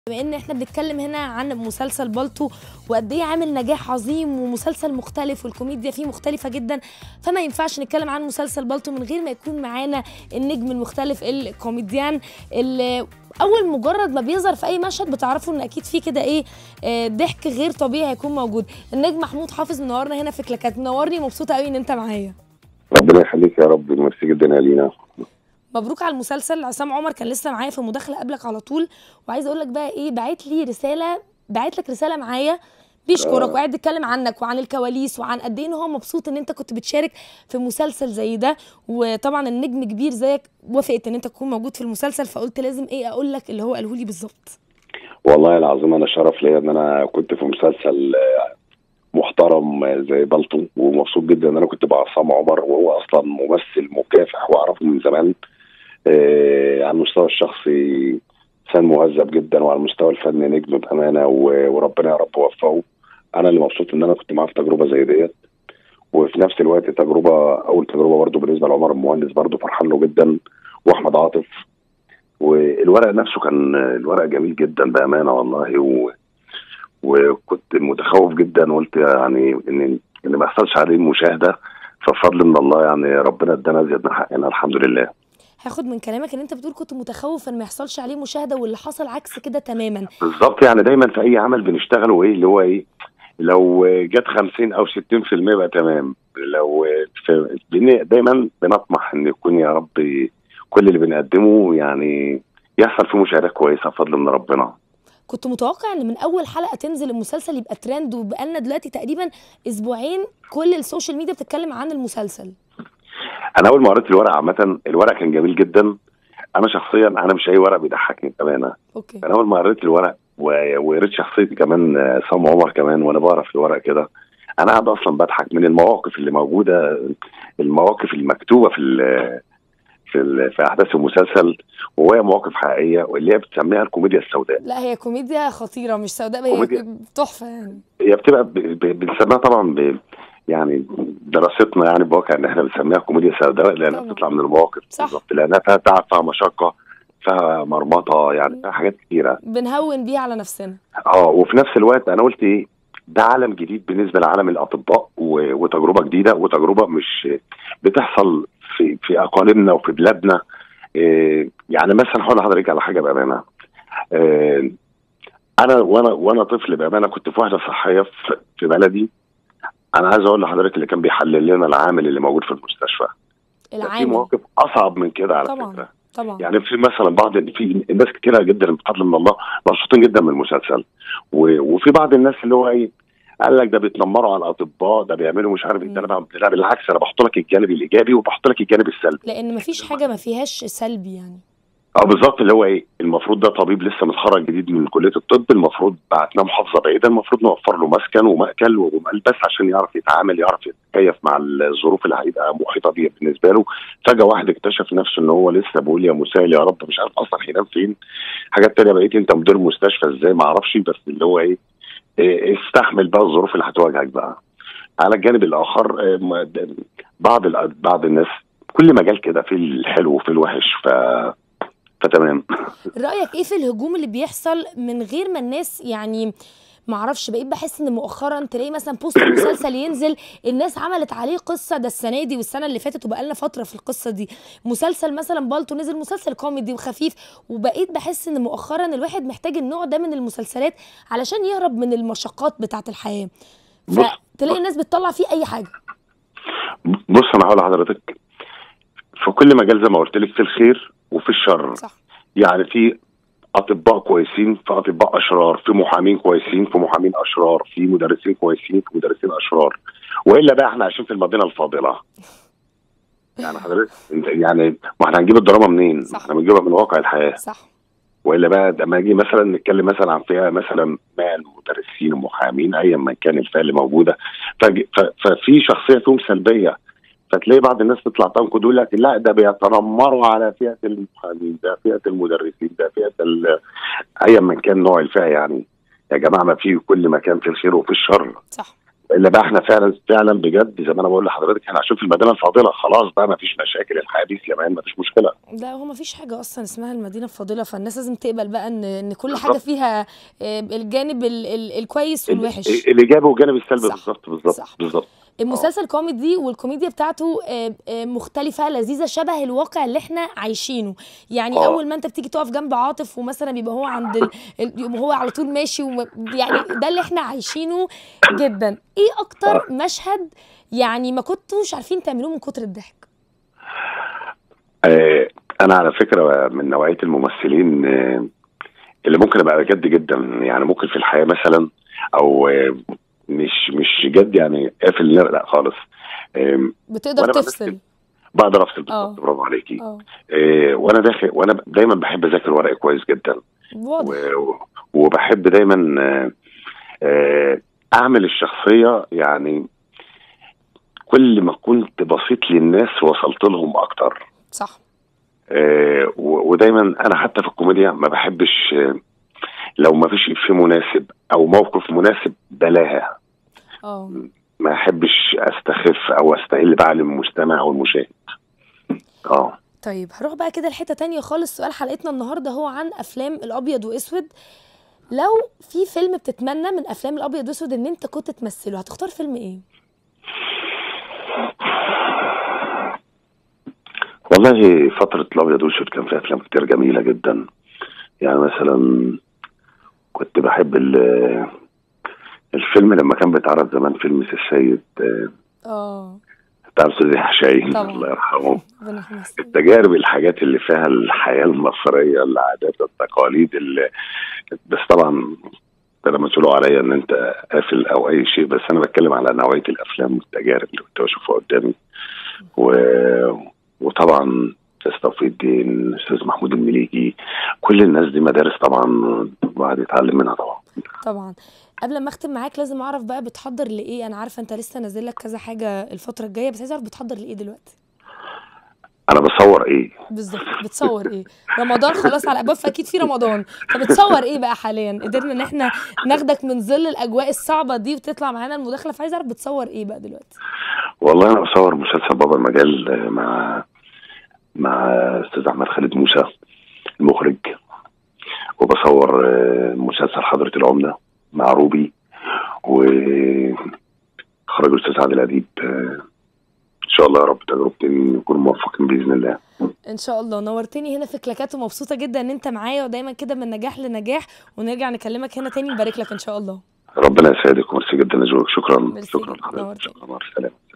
بما ان احنا بنتكلم هنا عن مسلسل بالطو وقد ايه عامل نجاح عظيم ومسلسل مختلف والكوميديا فيه مختلفه جدا فما ينفعش نتكلم عن مسلسل بالطو من غير ما يكون معانا النجم المختلف الكوميديان اللي اول مجرد ما بيظهر في اي مشهد بتعرفوا ان اكيد في كده ايه آه، ضحك غير طبيعي هيكون موجود النجم محمود حافظ منورنا هنا في كلاكات منورني مبسوطه قوي ان انت معايا ربنا يخليك يا رب ميرسي جدا يا لينا مبروك على المسلسل عصام عمر كان لسه معايا في مداخله قبلك على طول وعايزه اقول لك بقى ايه بعت لي رساله بعت لك رساله معايا بيشكرك آه. وقاعد يتكلم عنك وعن الكواليس وعن قد ايه ان هو مبسوط ان انت كنت بتشارك في مسلسل زي ده وطبعا النجم كبير زيك وافقت ان انت تكون موجود في المسلسل فقلت لازم ايه اقول لك اللي هو قاله لي بالظبط والله العظيم انا شرف ليا ان انا كنت في مسلسل آه، محترم آه، زي بلطو ومبسوط جدا ان انا كنت مع عصام عمر وهو اصلا ممثل مكافح واعرفه من زمان آه، على المستوى الشخصي انسان مهذب جدا وعلى المستوى الفني نجم بامانه و- وربنا يا رب وفقه انا اللي مبسوط ان انا كنت معاه في تجربه زي ديت وفي نفس الوقت تجربه اول تجربه برضه بالنسبه لعمر المهندس برضه فرحان له جدا واحمد عاطف والورق نفسه كان الورق جميل جدا بامانه والله و... وكنت متخوف جدا وقلت يعني ان ان ما يحصلش عليه المشاهده فبفضل من الله يعني ربنا ادانا زياده من حقنا الحمد لله هاخد من كلامك ان انت بتقول كنت متخوف ان ما يحصلش عليه مشاهده واللي حصل عكس كده تماما بالظبط يعني دايما في اي عمل بنشتغله ايه اللي هو ايه لو جت 50 او 60% بقى تمام لو في بن- دايما بنطمح ان يكون يا رب كل اللي بنقدمه يعني يحصل فيه مشاهدات كويسه بفضل من ربنا كنت متوقع ان من اول حلقه تنزل المسلسل يبقى ترند وبقالنا دلوقتي تقريبا اسبوعين كل السوشيال ميديا بتتكلم عن المسلسل انا اول ما قريت الورق عامه الورق كان جميل جدا انا شخصيا انا مش اي ورق بيضحكني بامانه اوكي انا اول ما قريت الورق و- وقريت شخصيتي كمان آه، سام عمر كمان وانا بقرا في الورق كده انا قاعد اصلا بضحك من المواقف اللي موجوده المواقف المكتوبه في ال في ال في احداث المسلسل وهي مواقف حقيقيه واللي هي بتسميها الكوميديا السوداء لا هي كوميديا خطيره مش سوداء هي كوميديا. تحفه يعني هي بتبقى ب- ب- بنسميها طبعا ب يعني دراستنا يعني بواقع ان احنا بنسميها كوميديا سوداء لانها طبعا. بتطلع من المواقف صح. بالظبط لانها فيها تعب فيها مشقه فيها مرمطه يعني فيها حاجات كتيره بنهون بيها على نفسنا اه وفي نفس الوقت انا قلت ايه ده عالم جديد بالنسبه لعالم الاطباء و- وتجربه جديده وتجربه مش بتحصل في في اقاليمنا وفي بلادنا إيه يعني مثلا هقول لحضرتك على حاجه بامانه إيه انا وانا وانا طفل بامانه كنت في وحده صحيه في- في بلدي انا عايز اقول لحضرتك اللي كان بيحلل لنا العامل اللي موجود في المستشفى ده في العامل مواقف اصعب من كده على طبعا فكره طبعا يعني في مثلا بعض في ناس كتيره جدا بفضل من الله مبسوطين جدا من المسلسل و- وفي بعض الناس اللي هو ايه قال لك ده بيتنمروا على الاطباء ده بيعملوا مش عارف ايه ده انا بعمل- لا بالعكس انا بحط لك الجانب الايجابي وبحط لك الجانب السلبي لان مفيش حاجه ما فيهاش سلبي يعني اه بالظبط اللي هو ايه المفروض ده طبيب لسه متخرج جديد من كليه الطب المفروض بعتناه محافظه بعيده المفروض نوفر له مسكن ومأكل وملبس عشان يعرف يتعامل يعرف يتكيف مع الظروف اللي هيبقى محيطه بيها بالنسبه له فجاه واحد اكتشف نفسه ان هو لسه بيقول يا مسائل يا رب مش عارف اصلا هينام فين حاجات تانية بقيت انت مدير مستشفى ازاي ما اعرفش بس اللي هو ايه إيه، استحمل بقى الظروف اللي هتواجهك بقى على الجانب الاخر إيه، ما- د- بعض ال- بعض الناس كل مجال كده في الحلو وفي الوحش ف فتمام رايك ايه في الهجوم اللي بيحصل من غير ما الناس يعني معرفش بقيت بحس ان مؤخرا تلاقي مثلا بوست مسلسل ينزل الناس عملت عليه قصه ده السنه دي والسنه اللي فاتت وبقالنا فتره في القصه دي مسلسل مثلا بالطو نزل مسلسل كوميدي وخفيف وبقيت بحس ان مؤخرا الواحد محتاج النوع ده من المسلسلات علشان يهرب من المشقات بتاعه الحياه بص- فتلاقي الناس بتطلع فيه اي حاجه بص انا هقول لحضرتك في كل مجال زي ما قلت لك في الخير وفي الشر صح يعني في اطباء كويسين في اطباء اشرار في محامين كويسين في محامين اشرار في مدرسين كويسين في مدرسين اشرار والا بقى احنا عايشين في المدينه الفاضله يعني حضرتك انت يعني ما احنا هنجيب الدراما منين؟ صح. احنا بنجيبها من واقع الحياه صح والا بقى لما اجي مثلا نتكلم مثلا عن فئه مثلا ما المدرسين المحامين ايا ما كان الفئه اللي موجوده فج- ف- ففي شخصيه فيهم سلبيه فتلاقي بعض الناس تطلع تنقد يقول لك لا ده بيتنمروا على فئه المحامين ده فئه المدرسين ده فئه ال- ايا ما كان نوع الفئه يعني يا جماعه ما في كل مكان في الخير وفي الشر صح اللي بقى احنا فعلا فعلا بجد زي ما انا بقول لحضرتك احنا عايشين في المدينه الفاضله خلاص بقى ما فيش مشاكل الحياه دي كمان ما فيش مشكله لا هو ما فيش حاجة أصلا اسمها المدينة الفاضلة فالناس لازم تقبل بقى إن إن كل بالظبط. حاجة فيها آه، الجانب ال- ال- الكويس ال- والوحش الايجابي والجانب السلبي صح. بالظبط بالظبط صح. بالظبط المسلسل كوميدي والكوميديا بتاعته آه، آه، مختلفة لذيذة شبه الواقع اللي احنا عايشينه يعني آه. أول ما أنت بتيجي تقف جنب عاطف ومثلا بيبقى هو عند ال... ال- يبقى هو على طول ماشي وم... يعني ده اللي احنا عايشينه جدا إيه أكتر مشهد يعني ما كنتوش عارفين تعملوه من كتر الضحك آه انا على فكره من نوعيه الممثلين آه اللي ممكن ابقى جد جدا يعني ممكن في الحياه مثلا او آه مش مش جد يعني قافل النار لا خالص آه بتقدر وأنا تفصل بمثل. بقدر افصل آه. بالظبط برافو عليكي اه آه وانا داخل وانا دايما بحب اذاكر ورقي كويس جدا واضح و- وبحب دايما آه، آه، اعمل الشخصيه يعني كل ما كنت بسيط للناس وصلت لهم اكتر صح آه، و- ودايما انا حتى في الكوميديا ما بحبش آه، لو ما فيش افيه مناسب او موقف مناسب بلاها اه ما احبش استخف او استقل بقى للمستمع او المشاهد اه طيب هروح بقى كده لحته تانية خالص سؤال حلقتنا النهارده هو عن افلام الابيض واسود لو في فيلم بتتمنى من افلام الابيض واسود ان انت كنت تمثله هتختار فيلم ايه والله فترة الأبيض والأسود كان فيها أفلام كتير جميلة جدا يعني مثلا كنت بحب ال- الفيلم لما كان بيتعرض زمان فيلم سي السيد آه، اه بتاع الأستاذ حشاين طبعا. الله يرحمه ربنا يرحمه التجارب الحاجات اللي فيها الحياة المصرية العادات التقاليد اللي بس طبعا ده لما تقولوا عليا ان انت قافل او اي شيء بس انا بتكلم على نوعيه الافلام والتجارب اللي كنت بشوفها قدامي و... وطبعا استاذ توفيق الدين استاذ محمود المليجي كل الناس دي مدارس طبعا الواحد يتعلم منها طبعا طبعا قبل ما اختم معاك لازم اعرف بقى بتحضر لايه انا عارفه انت لسه نازل لك كذا حاجه الفتره الجايه بس عايزه اعرف بتحضر لايه دلوقتي انا بصور ايه بالظبط بتصور ايه رمضان خلاص على ابواب فاكيد في رمضان فبتصور ايه بقى حاليا قدرنا ان احنا ناخدك من ظل الاجواء الصعبه دي وتطلع معانا المداخله فعايزه اعرف بتصور ايه بقى دلوقتي والله انا بصور مسلسل بابا المجال مع مع استاذ احمد خالد موسى المخرج وبصور آه، مسلسل حضرة العمدة مع روبي وخرج الاستاذ عادل اديب آه، ان شاء الله يا رب تجربتين يكونوا موفقين باذن الله ان شاء الله نورتني هنا في كلاكات ومبسوطه جدا ان انت معايا ودايما كده من نجاح لنجاح ونرجع نكلمك هنا تاني نبارك لك ان شاء الله ربنا يسعدك وميرسي جدا لذوقك شكرا ميرسي شكرا جدا. حضرتك نورتني. شكرا مع السلامه